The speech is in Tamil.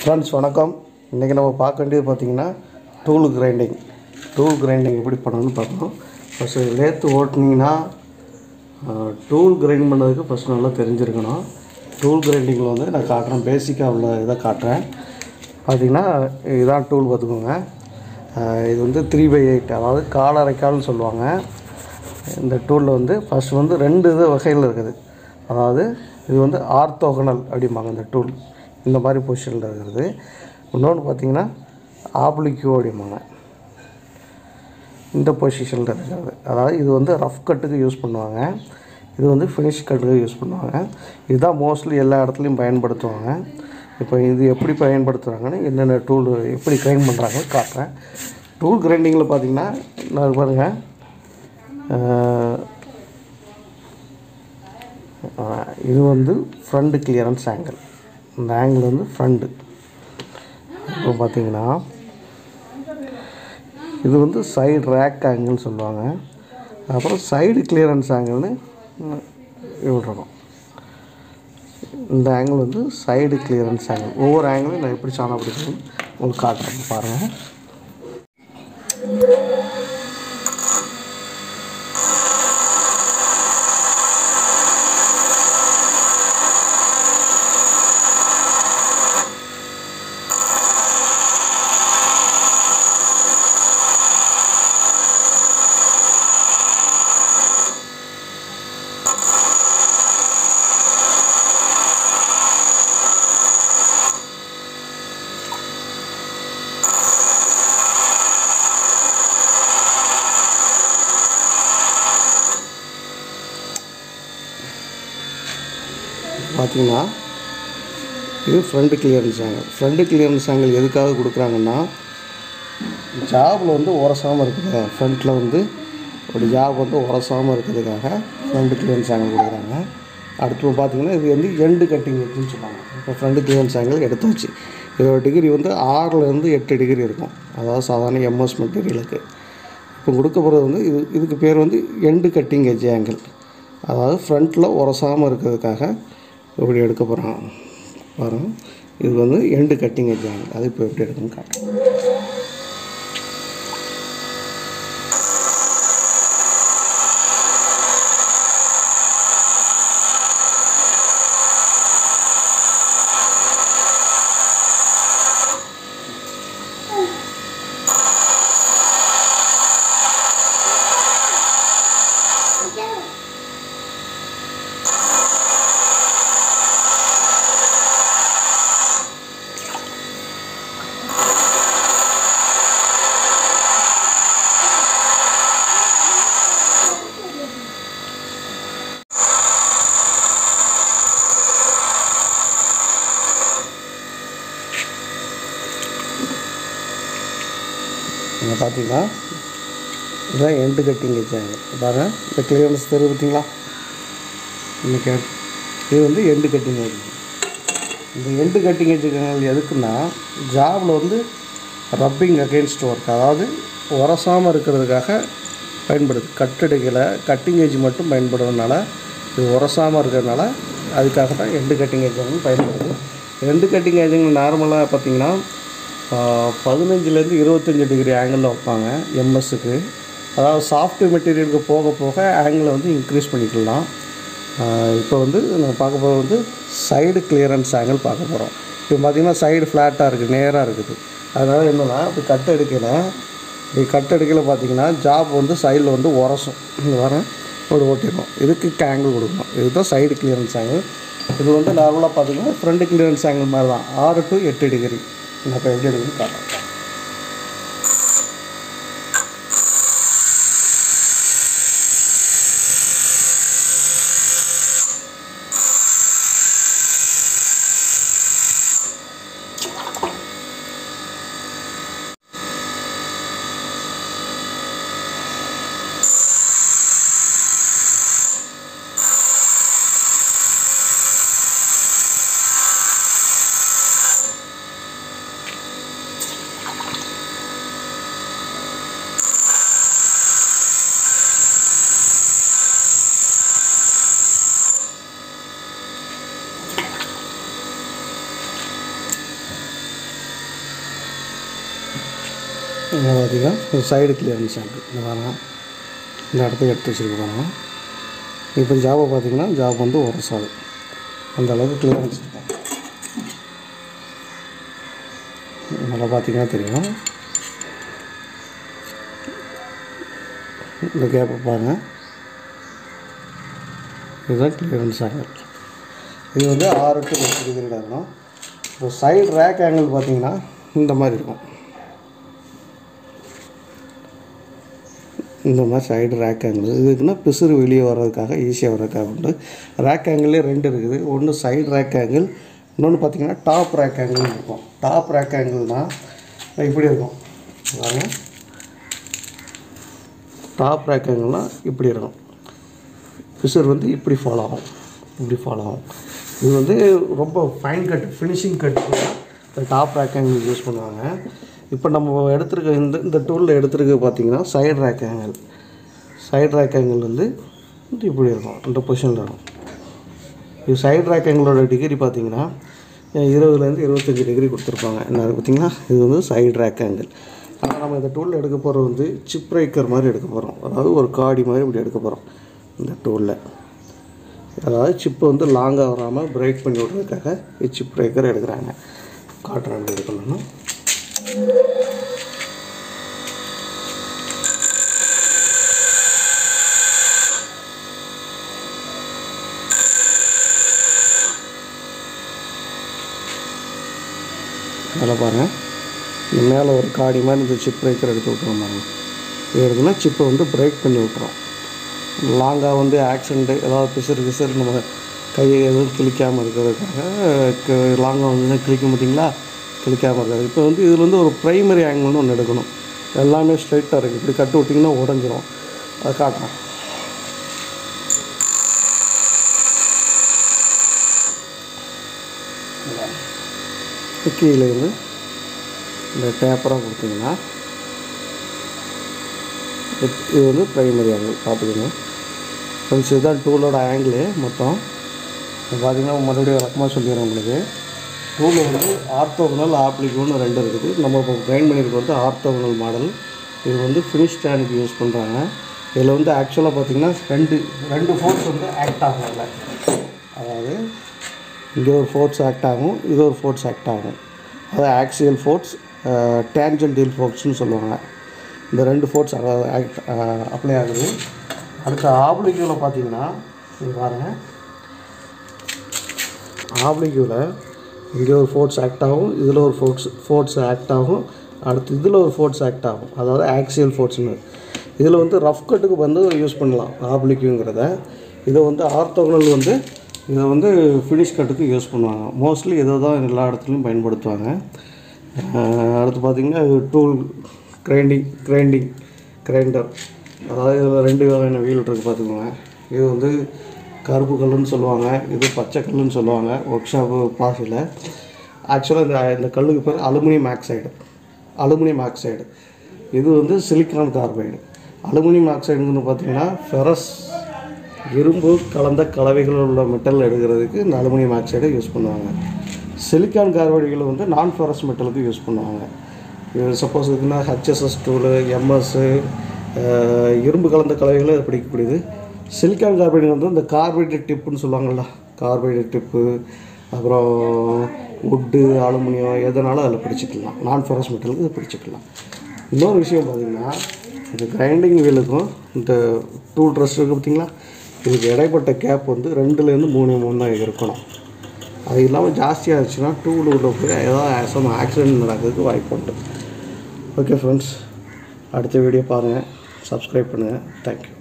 ஃப்ரெண்ட்ஸ் வணக்கம் இன்றைக்கி நம்ம பார்க்க வேண்டியது பார்த்திங்கன்னா டூல் கிரைண்டிங் டூல் கிரைண்டிங் எப்படி பண்ணணும்னு பார்க்கணும் ஃபஸ்ட்டு லேத்து ஓட்டுனீங்கன்னா டூல் கிரைண்ட் பண்ணதுக்கு ஃபஸ்ட் நல்லா தெரிஞ்சிருக்கணும் டூல் கிரைண்டிங்கில் வந்து நான் காட்டுறேன் பேசிக்காக உள்ள இதை காட்டுறேன் பார்த்திங்கன்னா இதுதான் டூல் பார்த்துக்கோங்க அஹ் இது வந்து த்ரீ பை எயிட் அதாவது கால் அரைக்கால்னு சொல்லுவாங்க இந்த டூலில் வந்து ஃபஸ்ட் வந்து ரெண்டு இது வகையில் இருக்குது அதாவது இது வந்து ஆர்த்தோகனல் அப்படிம்பாங்க இந்த டூல் இந்த மாதிரி பொசிஷனில் இருக்கிறது இன்னொன்று பார்த்தீங்கன்னா ஆப்ளிக்யூ அப்படிம்பாங்க இந்த பொசிஷனில் இருக்கிறது அதாவது இது வந்து ரஃப் கட்டுக்கு யூஸ் பண்ணுவாங்க இது வந்து ஃபினிஷ் கட்டுக்கு யூஸ் பண்ணுவாங்க இதுதான் மோஸ்ட்லி எல்லா இடத்துலையும் பயன்படுத்துவாங்க இப்போ இது எப்படி பயன்படுத்துகிறாங்கன்னு என்னென்ன டூல் எப்படி கிரைண்ட் பண்ணுறாங்கன்னு காட்டுறேன் டூல் கிரைண்டிங்கில் பார்த்தீங்கன்னா நான் பாருங்கள் ஆஹ், ஆஹ், இது வந்து ஃப்ரண்ட் கிளியரன்ஸ் ஆங்கிள் இந்த ஆங்கிள் வந்து ஃப்ரண்ட்டு இப்போ பார்த்தீங்கன்னா இது வந்து சைடு ரேக் ஆங்கிள்னு சொல்லுவாங்க அப்புறம் சைடு கிளியரன்ஸ் ஆங்கிள்னு விடுறோம் இந்த ஆங்கிள் வந்து சைடு கிளியரன்ஸ் ஆங்கிள் ஒவ்வொரு ஆங்கிளும் நான் எப்படி சாணம் பிடிக்கணும் உங்களுக்கு காட்டுறேன் பாருங்கள் பார்த்தீங்கன்னா இது front clearance angle front clearance angle எதுக்காக கொடுக்குறாங்கன்னா ஜாபில் வந்து உரசாமல் இருக்குது ஃப்ரண்ட்டில் வந்து ஒரு ஜாப் வந்து உரசாமல் இருக்கிறதுக்காக ஃப்ரண்ட் கிளியரன்ஸ் ஆங்கிள் கொடுக்குறாங்க அடுத்து பார்த்தீங்கன்னா இது வந்து எண்டு கட்டிங் இருக்குன்னு சொல்லுவாங்க இப்போ ஃப்ரண்ட் கிளியரன்ஸ் ஆங்கிள் எடுத்தாச்சு இதோட டிகிரி வந்து ஆறுலேருந்து எட்டு டிகிரி இருக்கும் அதாவது சாதாரண எம்எஸ் மெட்டீரியலுக்கு இப்போ கொடுக்க போகிறது வந்து இது இதுக்கு பேர் வந்து எண்டு கட்டிங் எஜ் ஆங்கிள் அதாவது ஃப்ரண்ட்டில் உரசாமல் இருக்கிறதுக்காக இப்படி எடுக்க போகிறோம் பாருங்கள் இது வந்து எண்டு கட்டிங் எஜ் ஆங்கிள் அது இப்போ எப்படி எடுக்கணும்னு காட்டுறேன் நீங்கள் பார்த்தீங்கன்னா இதுதான் எண்டு கட்டிங் வச்சாங்க பாருங்கள் இந்த கிளியரன்ஸ் தெரியுது பார்த்தீங்களா இன்னைக்கு இது வந்து எண்டு கட்டிங் வச்சு இந்த எண்டு கட்டிங் வச்சுக்கோங்க எதுக்குன்னா ஜாபில் வந்து ரப்பிங் அகெயின்ஸ்ட் ஒர்க் அதாவது உரசாமல் இருக்கிறதுக்காக பயன்படுது கட்டடிக்கலை கட்டிங் ஏஜ் மட்டும் பயன்படுறதுனால இது உரசாமல் இருக்கிறதுனால அதுக்காக தான் எண்டு கட்டிங் ஏஜ் வந்து பயன்படுது எண்டு கட்டிங் ஏஜுங்க நார்மலாக பார்த்தீங்கன்னா பதினஞ்சுலேருந்து இருபத்தஞ்சி டிகிரி ஆங்கிளில் வைப்பாங்க எம்எஸ்ஸுக்கு அதாவது சாஃப்ட் மெட்டீரியலுக்கு போக போக ஆங்கிளை வந்து இன்க்ரீஸ் பண்ணிக்கலாம் இப்போ வந்து நம்ம பார்க்க போகிறது வந்து சைடு கிளியரன்ஸ் ஆங்கிள் பார்க்க போகிறோம் இப்போ பார்த்திங்கன்னா சைடு ஃப்ளாட்டாக இருக்குது நேராக இருக்குது அதனால் என்னென்னா இப்போ கட் எடுக்கல இப்படி கட் எடுக்கல பார்த்தீங்கன்னா ஜாப் வந்து சைடில் வந்து உரசும் இங்கே வரேன் ஒரு ஓட்டிடும் இதுக்கு ஆங்கிள் கொடுக்கணும் இதுதான் சைடு கிளியரன்ஸ் ஆங்கிள் இது வந்து நார்மலாக பார்த்தீங்கன்னா ஃப்ரண்ட் கிளியரன்ஸ் ஆங்கிள் மாதிரி தான் ஆறு டு எட்டு டிகிரி நான் இப்போ எப்படி எடுக்குன்னு காட்டுறேன் இங்கே பார்த்தீங்கன்னா சைடு கிளியரன்ஸ் ஆகுது இந்த பாருங்க இந்த இடத்துக்கு எடுத்து வச்சுருக்கு பாருங்க இப்போ ஜாபை பார்த்தீங்கன்னா ஜாப் வந்து உரசாது அந்த அளவுக்கு கிளியரன்ஸ் இருக்கும் நல்லா பார்த்தீங்கன்னா தெரியும் இந்த கேப்பை பாருங்க இதுதான் கிளியரன்ஸ் ஆங்கிள் இது வந்து ஆறு டு எட்டு டிகிரி இருக்கணும் இப்போ சைடு ரேக் ஆங்கிள் பார்த்தீங்கன்னா இந்த மாதிரி இருக்கும் இந்த மாதிரி சைடு ரேக் ஆங்கிள் இதுக்குன்னா பிசுறு வெளியே வர்றதுக்காக ஈஸியாக வர்றதுக்காக உண்டு ரேக் ஆங்கிளே ரெண்டு இருக்குது ஒன்று சைடு ரேக் ஆங்கிள் இன்னொன்று பார்த்தீங்கன்னா டாப் ரேக் ஆங்கிள் இருக்கும் டாப் ரேக் ஆங்கிள்னால் இப்படி இருக்கும் பாருங்க டாப் ரேக் ஆங்கிள்னால் இப்படி இருக்கும் பிசர் வந்து இப்படி ஃபாலோ ஆகும் இப்படி ஃபாலோ ஆகும் இது வந்து ரொம்ப ஃபைன் கட் ஃபினிஷிங் கட் இந்த டாப் ரேக் ஆங்கிள் யூஸ் பண்ணுவாங்க இப்போ நம்ம எடுத்துருக்க இந்த இந்த டூலில் எடுத்துருக்க பார்த்தீங்கன்னா side rake angle side rake angle வந்து வந்து இப்படி இருக்கும் இந்த பொசிஷனில் இருக்கும் இது சைடு ரேக் ஆங்கிளோட டிகிரி பார்த்தீங்கன்னா இருபதுலேருந்து இருபத்தஞ்சி டிகிரி கொடுத்துருப்பாங்க என்ன பார்த்தீங்கன்னா இது வந்து சைடு ரேக் ஆங்கிள் ஆனால் நம்ம இந்த டூலில் எடுக்க போகிறது வந்து சிப் பிரேக்கர் மாதிரி எடுக்க போகிறோம் அதாவது ஒரு காடி மாதிரி இப்படி எடுக்க போகிறோம் இந்த டூலில் அதாவது சிப்பை வந்து லாங்காக வராமல் பிரேக் பண்ணி விட்றதுக்காக சிப் பிரேக்கர் எடுக்கிறாங்க காட்டுறேன் எப்படி எடுக்கணும்னா அதில் பாருங்கள் இந்த மேலே ஒரு காடி மாதிரி இந்த சிப் பிரேக்கர் எடுத்து விட்ருவோம் பாருங்க இது எடுத்துனா சிப்பை வந்து பிரேக் பண்ணி விட்றோம் லாங்காக வந்து ஆக்சிடெண்ட்டு ஏதாவது பிசுறு பிசுறு நம்ம கையை எதுவும் கிழிக்காமல் இருக்கிறதுக்காக லாங்காக வந்து கிழிக்க மாட்டிங்களா கிழிக்காமல் இருக்கிறது இப்போ வந்து இதில் வந்து ஒரு ப்ரைமரி ஆங்கிள்னு ஒன்று எடுக்கணும் எல்லாமே ஸ்ட்ரைட்டாக இருக்குது இப்படி கட்டு விட்டிங்கன்னா உடஞ்சிரும் அதை காட்டுறேன் கீழே இருந்து இந்த டேப்பராக கொடுத்தீங்கன்னா இது- இது வந்து ப்ரைமரி ஆங்கிள் பார்த்துக்கோங்க ஃப்ரெண்ட்ஸ் இதுதான் டூலோட ஆங்கிளு மொத்தம் இப்போ பார்த்தீங்கன்னா மறுபடியும் விளக்கமாக சொல்லிடுறேன் உங்களுக்கு டூலில் வந்து ஆர்த்தோகனல் ஆப்ளிகோன்னு ரெண்டு இருக்குது நம்ம இப்போ கிரைண்ட் பண்ணியிருக்கிறது வந்து ஆர்த்தோகனல் மாடல் இது வந்து ஃபினிஷ் ஸ்டாண்டுக்கு யூஸ் பண்ணுறாங்க இதில் வந்து ஆக்சுவலாக பார்த்தீங்கன்னா ரெண்டு ரெண்டு ஃபோர்ஸ் வந்து ஆக்ட் ஆகும் அதில் அதாவது இங்கே ஒரு ஃபோர்ஸ் ஆக்ட் ஆகும் இது ஒரு ஃபோர்ஸ் ஆக்ட் ஆகும் அதாவது ஆக்சியல் ஃபோர்ஸ் டேஞ்சன்டியல் ஃபோர்ஸ்னு சொல்லுவாங்க இந்த ரெண்டு ஃபோர்ஸ் ஆக்ட் அப்ளை ஆகுது அடுத்த ஆப்ளிக்யூவில் பார்த்தீங்கன்னா இது பாருங்கள் ஆப்ளிக்யூவில் இங்கே ஒரு ஃபோர்ஸ் ஆக்ட் ஆகும் இதில் ஒரு ஃபோர்ஸ் ஃபோர்ஸ் ஆக்ட் ஆகும் அடுத்து இதில் ஒரு ஃபோர்ஸ் ஆக்ட் ஆகும் அதாவது ஆக்சியல் ஃபோர்ஸ்னு இதில் வந்து ரஃப் கட்டுக்கு வந்து யூஸ் பண்ணலாம் ஆப்ளிக்யூங்கிறத இதை வந்து ஆர்த்தோகனல் வந்து இதை வந்து ஃபினிஷ் கட்டுக்கு யூஸ் பண்ணுவாங்க மோஸ்ட்லி இதை தான் எல்லா இடத்துலையும் பயன்படுத்துவாங்க அஹ் அடுத்து பார்த்திங்கன்னா டூல் கிரைண்டிங் கிரைண்டிங் கிரைண்டர் அதாவது இதில் ரெண்டு வகையான வீல் இருக்குது பார்த்துக்கோங்க இது வந்து கருப்பு கல்லுன்னு சொல்லுவாங்க இது பச்சை கல்லுன்னு சொல்லுவாங்க ஒர்க் ஷாப்பு பாசியில் ஆக்சுவலாக இந்த இந்த கல்லுக்கு பேர் அலுமினியம் ஆக்சைடு அலுமினியம் ஆக்சைடு இது வந்து சிலிக்கான் கார்பைடு அலுமினியம் ஆக்சைடுன்னு பார்த்தீங்கன்னா ஃபெரஸ் இரும்பு கலந்த கலவைகள் உள்ள மெட்டல் எடுக்கிறதுக்கு இந்த அலுமினியம் ஆக்சைடை யூஸ் பண்ணுவாங்க சிலிக்கான் கார்பைடுகள் வந்து நான் ஃபெரஸ் மெட்டலுக்கு யூஸ் பண்ணுவாங்க இது சப்போஸ் இதுனா ஹச்எஸ்எஸ் டூலு எம்எஸ்ஸு இரும்பு கலந்த கலவைகளை பிடிக்கக்கூடியது சிலிக்கான் கார்பைடு வந்து இந்த கார்பைடு டிப்புன்னு சொல்லுவாங்கள்ல கார்பைடு டிப்பு அப்புறம் உட்டு அலுமினியம் எதனாலும் அதில் பிடிச்சிக்கலாம் நான் ஃபெரஸ் மெட்டலுக்கு இதை பிடிச்சிக்கலாம் இன்னொரு விஷயம் பார்த்தீங்கன்னா இந்த கிரைண்டிங் வீலுக்கும் இந்த டூல் ட்ரெஸ் இருக்குது பார்த்தீங்களா இதுக்கு இடைப்பட்ட கேப் வந்து ரெண்டுலேருந்து மூணு மூணு தான் இருக்கணும் அது இல்லாமல் ஜாஸ்தியாக இருந்துச்சுன்னா டூல் உள்ள போய் ஏதாவது சம் ஆக்சிடென்ட் நடக்கிறதுக்கு வாய்ப்பு உண்டு ஓகே ஃப்ரெண்ட்ஸ் அடுத்த வீடியோ பாருங்கள் சப்ஸ்கிரைப் பண்ணுங்கள் தேங்க்யூ